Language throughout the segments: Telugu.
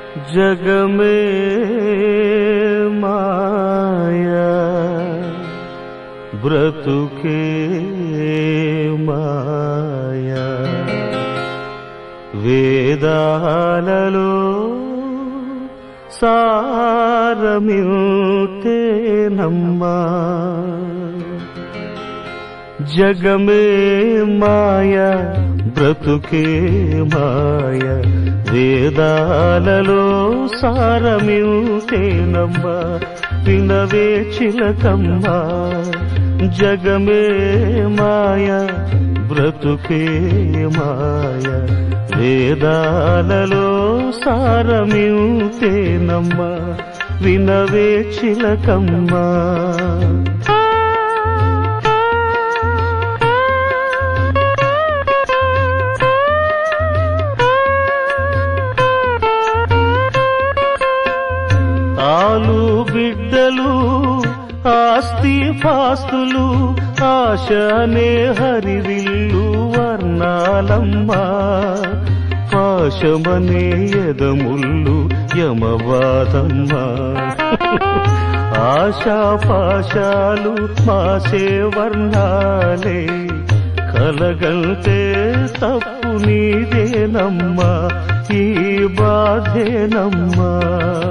जग में माया బ్రతుకే మాయా వేదాలలో సారమితేనమ్మా జగమే మాయ బ్రతుకే మాయ వేదాలలో సారమితేనమ్మా వినవే చిలకమ్మా జగమే మాయ బ్రతుకే మాయ వేదాలలో సారమితేనమ్మా వినవే చిలకమ్మా ఆలు బిడ్డలు ఆస్తి పాస్తులు ఆశనే హరివిల్లు వర్ణాలమ్మా పాశమనే ఎదముల్లు యమవాదమ్మా ఆశా పాశాలు మాసే వర్ణాలే కలగంతే తప్పు నీదేనమ్మా ఈ బాధేనమ్మా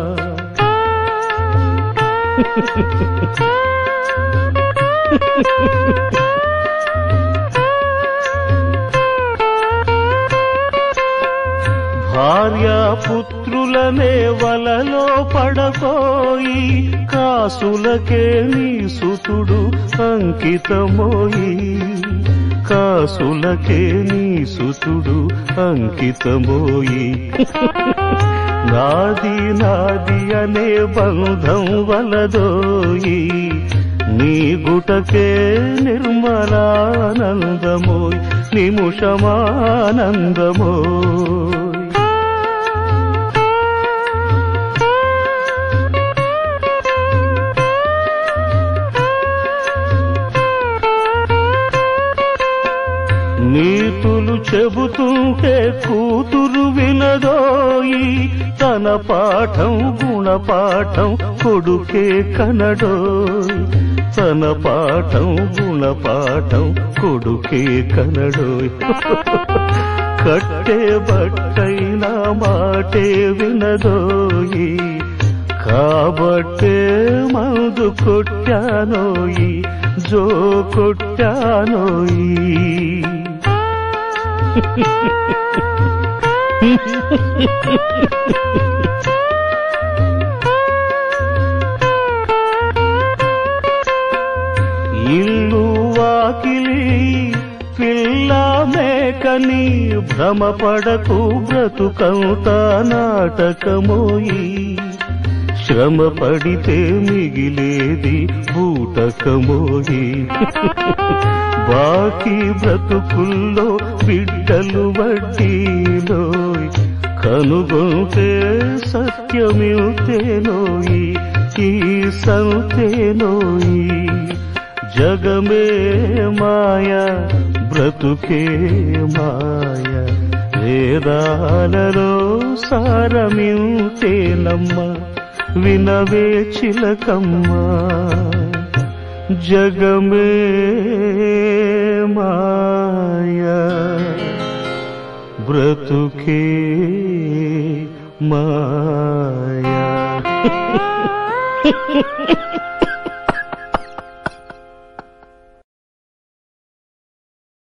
భార్యాపుత్రులనే వలలో పడకోయి కాసులకే నీ సుతుడు అంకితమోయి కాసులకే నీ సుతుడు అంకితమోయి నాది నాది అనే బంధం వలదోయి నీ గుటకే నిర్మలానందమోయ్ నిముషమానందమోయ్ నీతులు చెబుతుంటే కూతురు వినదోయి తన పాఠం గుణపాఠం కొడుకే కనడోయ్ తన పాఠం గుణపాఠం కొడుకే కనడోయ్ కట్టే బట్టైనా మాటే వినదోయి కాబట్టే మందు కొట్టానోయి జో కొట్టానోయి ఇల్లు వాకిలి పిల్ల మేకని భ్రమపడకు బ్రతుకంత నాటకమోయి శ్రమ పడితే మిగిలేది బూటకమోయి బాకీ బ్రతుకుల్లో బిడ్డలు వడ్డీలో కనుగొంటే సత్యమితేనోయి ఈ సంతేనోయి జగమే మాయ బ్రతుకే మాయ వేదాలలో సారమితేనమ్మ వినవే చిలకమ్మ జగమే మాయ బ్రతుకే మాయ